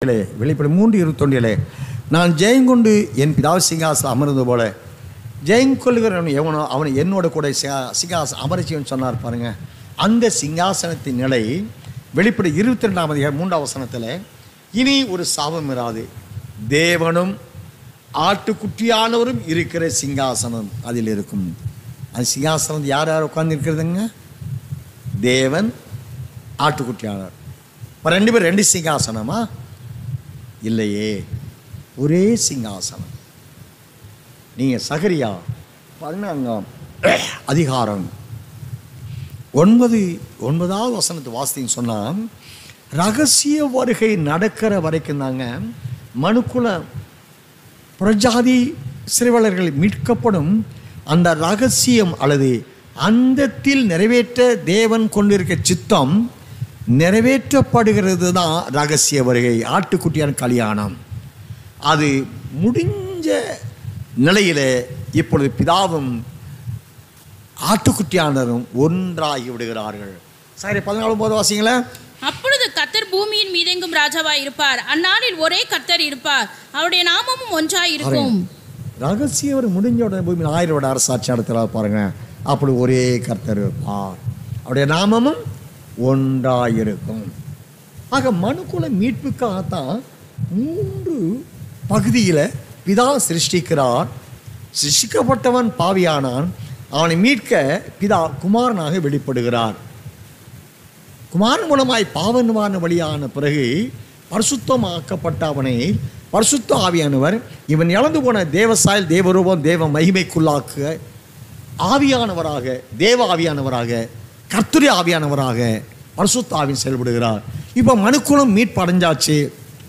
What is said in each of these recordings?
இருபத்தொண்டிலே வெளிப்படை மூன்று இருபத்தொண்டிலே நான் ஜெயங்கொண்டு என் பிதாவு சிங்காசனம் அமர்ந்தது போல ஜெயங்கொள்கிறவன் எவனோ அவனை என்னோட கூட சிங்கா- சிங்காசனம் அமரச்சிவன் சொன்னார் பாருங்க அந்த சிங்காசனத்தின் நிலை வெளிப்படை இருபத்தி ரெண்டாம் அதிகாரம் மூன்றாம் வசனத்தில் இனி ஒரு சாபம் இராது தேவனும் ஆட்டுக்குட்டியானவரும் இருக்கிற சிங்காசனம் அதில் இருக்கும் அந்த சிங்காசனம் யார் யார் உட்கார்ந்திருக்கிறதுங்க தேவன் ஆட்டுக்குட்டியானவர் இப்போ ரெண்டு பேர் ரெண்டு சிங்காசனமா இல்லையே ஒரே சிங்காசனம் நீங்கள் சகரியா பதினான்காம் அதிகாரம் ஒன்பது ஒன்பதாவது வசனத்தை வாசித்தீங்க சொன்னால் ரகசிய வருகை நடக்கிற வரைக்கும் தாங்க மனுக்குல பிரஜாதி சிறுவலர்கள் மீட்கப்படும் அந்த ரகசியம் அல்லது அந்தத்தில் நிறைவேற்ற தேவன் கொண்டிருக்க சித்தம் நிறைவேற்றப்படுகிறது தான் ரகசிய வருகை ஆட்டுக்குட்டியான கல்யாணம் அது முடிஞ்ச நிலையில இப்பொழுது பிதாவும் ஆட்டுக்குட்டியானரும் ஒன்றாகி விடுகிறார்கள் சரி பதினாலு போது வாசிங்களா அப்பொழுது கர்த்தர் பூமியின் மீதெங்கும் ராஜாவாய் இருப்பார் அந்நாளில் ஒரே கர்த்தர் இருப்பார் அவருடைய நாமமும் ஒன்றாய் இருக்கும் ரகசியம் முடிஞ்ச உடனே பூமியில் ஆயிரம் வருட அரசாட்சி நடத்துகிறார் பாருங்க அப்படி ஒரே கர்த்தர் இருப்பார் அவருடைய நாமமும் ஒன்றாயிருக்கும் ஆக மனுக்குல மீட்புக்காகத்தான் மூன்று பகுதியில் பிதா சிருஷ்டிக்கிறார் சிருஷ்டிக்கப்பட்டவன் பாவியானான் அவனை மீட்க பிதா குமாரனாக வெளிப்படுகிறார் குமாரன் மூலமாய் பாவ நிவாரண வழியான பிறகு பரிசுத்தமாக்கப்பட்ட அவனை பரிசுத்த ஆவியானவர் இவன் இழந்து போன தேவசாயல் தேவரூபம் தேவ மகிமைக்குள்ளாக்க ஆவியானவராக தேவ ஆவியானவராக கர்த்தரி ஆவியானவராக பரிசுத்த ஆவியின் செயல்படுகிறார் இப்போ மனுக்குலம் மீட்படைஞ்சாச்சு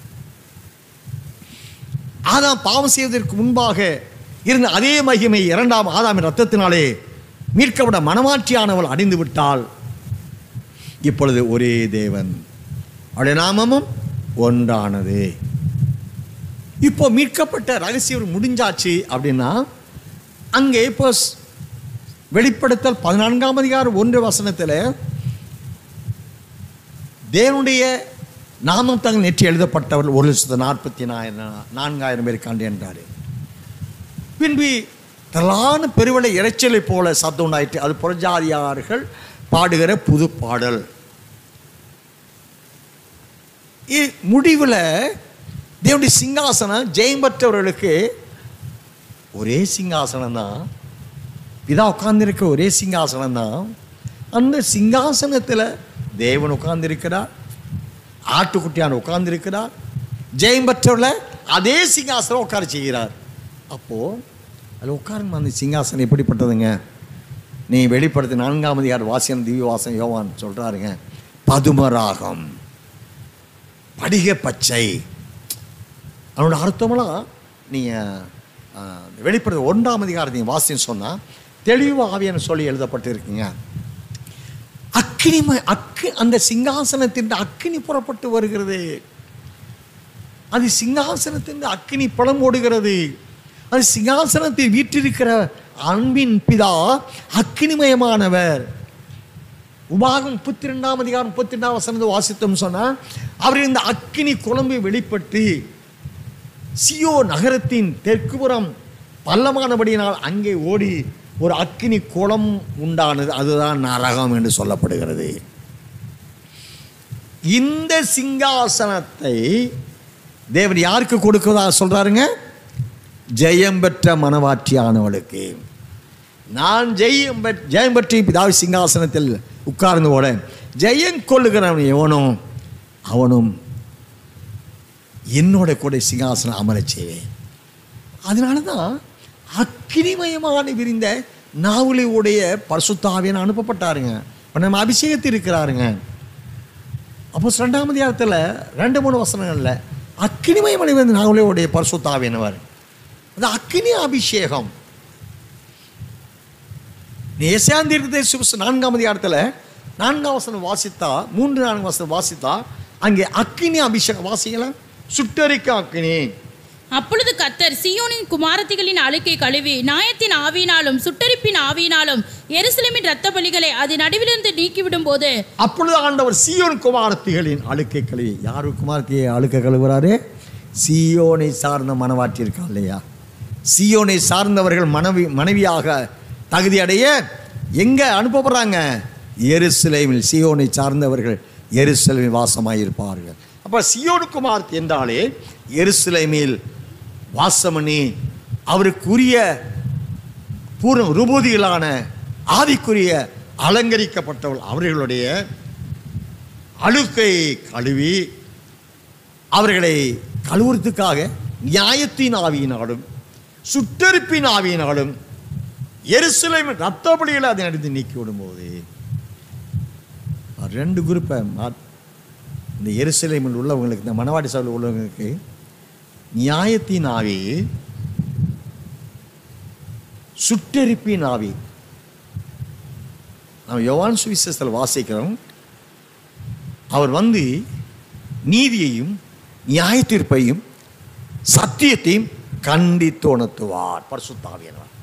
ஆதாம் பாவம் செய்வதற்கு முன்பாக இருந்த அதே மகிமை இரண்டாம் ஆதாமின் ரத்தத்தினாலே மீட்கப்பட மனமாற்றியானவள் அடைந்து விட்டாள் இப்பொழுது ஒரே தேவன் அவருடைய நாமமும் ஒன்றானது இப்போ மீட்கப்பட்ட ரகசியம் முடிஞ்சாச்சு அப்படின்னா அங்கே இப்போ ஸ்- வெளிப்படுத்தல் பதினான்காம் அதிகாரம் ஒன்று வசனத்தில் தேவனுடைய நாமம் தங்கள் நெற்றி எழுதப்பட்டவர் ஒரு லட்சத்து நாற்பத்தி நாயிரம் நான்காயிரம் பேர் காண்டு என்றார் பின்பு தலான பெருவளை இறைச்சலை போல சத்தம் உண்டாயிற்று அது புறஜாதியார்கள் பாடுகிற புது பாடல் இ- முடிவில் தேவனுடைய சிங்காசனம் ஜெயம் பெற்றவர்களுக்கு ஒரே சிங்காசனம் தான் பிதா உட்கார்ந்திருக்க ஒரே சிங்காசனம் தான் அந்த சிங்காசனத்தில் தேவன் உட்கார்ந்திருக்கிறார் ஆட்டுக்குட்டியான உட்கார்ந்திருக்கிறார் ஜெயம் பெற்றவர்களை அதே சிங்காசனம் உட்கார செய்கிறார் அப்போது அதில் உட்காருங்க அந்த சிங்காசனம் எப்படிப்பட்டதுங்க நீ வெளிப்படுத்தி நான்காம் அதிகார வாசியம் திவ்ய வாசம் யோவான் சொல்கிறாருங்க பதுமராகம் படிக பச்சை அதனோட அர்த்தமெல்லாம் நீங்கள் வெளிப்படுத்த ஒன்றாம் அதிகாரத்தை வாசின்னு சொன்னால் தெளிவு ஆவியான சொல்லி எழுதப்பட்டு இருக்குங்க அக்கினிம அக்கு அந்த சிங்காசனத்தின் அக்கினி புறப்பட்டு வருகிறது அது சிங்காசனத்தின் அக்கினி பழம் ஓடுகிறது அது சிங்காசனத்தில் வீற்றிருக்கிற அன்பின் பிதா அக்கினிமயமானவர் உபாகம் முப்பத்தி ரெண்டாம் அதிகாரம் முப்பத்தி ரெண்டாம் வசனத்தை வாசித்தோம் சொன்னால் அவர் இந்த அக்கினி குழம்பு வெளிப்பட்டு சியோ நகரத்தின் தெற்குபுறம் பள்ளமானபடியினால் அங்கே ஓடி ஒரு அக்கினி குளம் உண்டானது அதுதான் நரகம் என்று சொல்லப்படுகிறது இந்த சிங்காசனத்தை தேவன் யாருக்கு கொடுக்கிறதா சொல்றாருங்க ஜெயம் பெற்ற மனவாற்றியானவளுக்கு நான் ஜெயம் பெற் ஜெயம் பெற்ற பிதாவி சிங்காசனத்தில் உட்கார்ந்து போட ஜெயம் கொள்ளுகிறவன் எவனோ அவனும் என்னோட கூட சிங்காசனம் அமரச் செய்வேன் அதனால தான் அக்கினிமயமான விரிந்த நாவலி உடைய பரிசுத்தாவியன் அனுப்பப்பட்டாருங்க இப்போ நம்ம அபிஷேகத்தில் இருக்கிறாருங்க அப்போ ரெண்டாம் அதிகாரத்தில் ரெண்டு மூணு வசனங்கள்ல அக்கினிமயமான விரிந்த நாவலி உடைய பரிசுத்தாவியனவர் அது அக்கினி அபிஷேகம் நேசாந்திருந்த சுபஸ் நான்காம் அதிகாரத்தில் நான்காம் வசனம் வாசித்தா மூன்று நான்கு வசனம் வாசித்தா அங்கே அக்கினி அபிஷேகம் வாசிக்கலாம் சுட்டரிக்க அக்கினி அப்பொழுது கத்தர் சீயோனின் குமாரத்திகளின் அழுக்கை கழுவி நியாயத்தின் ஆவியினாலும் சுட்டரிப்பின் ஆவியினாலும் எருசலேமின் இரத்த பலிகளை அது நடுவிலிருந்து நீக்கிவிடும் போது அப்பொழுது ஆண்டவர் சீயோன் குமாரத்திகளின் அழுக்கை கழுவி யாரு குமாரத்தியை அழுக்க கழுவுறாரு சீயோனை சார்ந்த மனவாட்டி இருக்கா இல்லையா சீயோனை சார்ந்தவர்கள் மனைவி மனைவியாக தகுதி அடைய எங்க அனுப்பப்படுறாங்க எருசலேமில் சீயோனை சார்ந்தவர்கள் எருசலேமில் வாசமாயிருப்பார்கள் அப்ப சீயோனு குமார்த்தி என்றாலே எருசலேமில் வாசமணி அவருக்குரிய பூர்ண ரூபூதிகளான ஆதிக்குரிய அலங்கரிக்கப்பட்டவள் அவர்களுடைய அழுக்கை கழுவி அவர்களை கழுவுறதுக்காக நியாயத்தின் ஆவியினாலும் சுட்டெரிப்பின் ஆவியினாலும் எருசலேம் ரத்த பலிகளை அதை அடித்து நீக்கி விடும்போது ரெண்டு குரூப்பை மா இந்த எருசலேமில் உள்ளவங்களுக்கு இந்த மணவாடி சபையில் உள்ளவங்களுக்கு நியாயத்தின் ஆவி சுட்டெரிப்பின் ஆவி நாம் யோவான் சுவிசேஷத்தில் வாசிக்கிறோம் அவர் வந்து நீதியையும் நியாய தீர்ப்பையும் சத்தியத்தையும் கண்டித்து உணர்த்துவார் பரிசுத்தாவியனவர்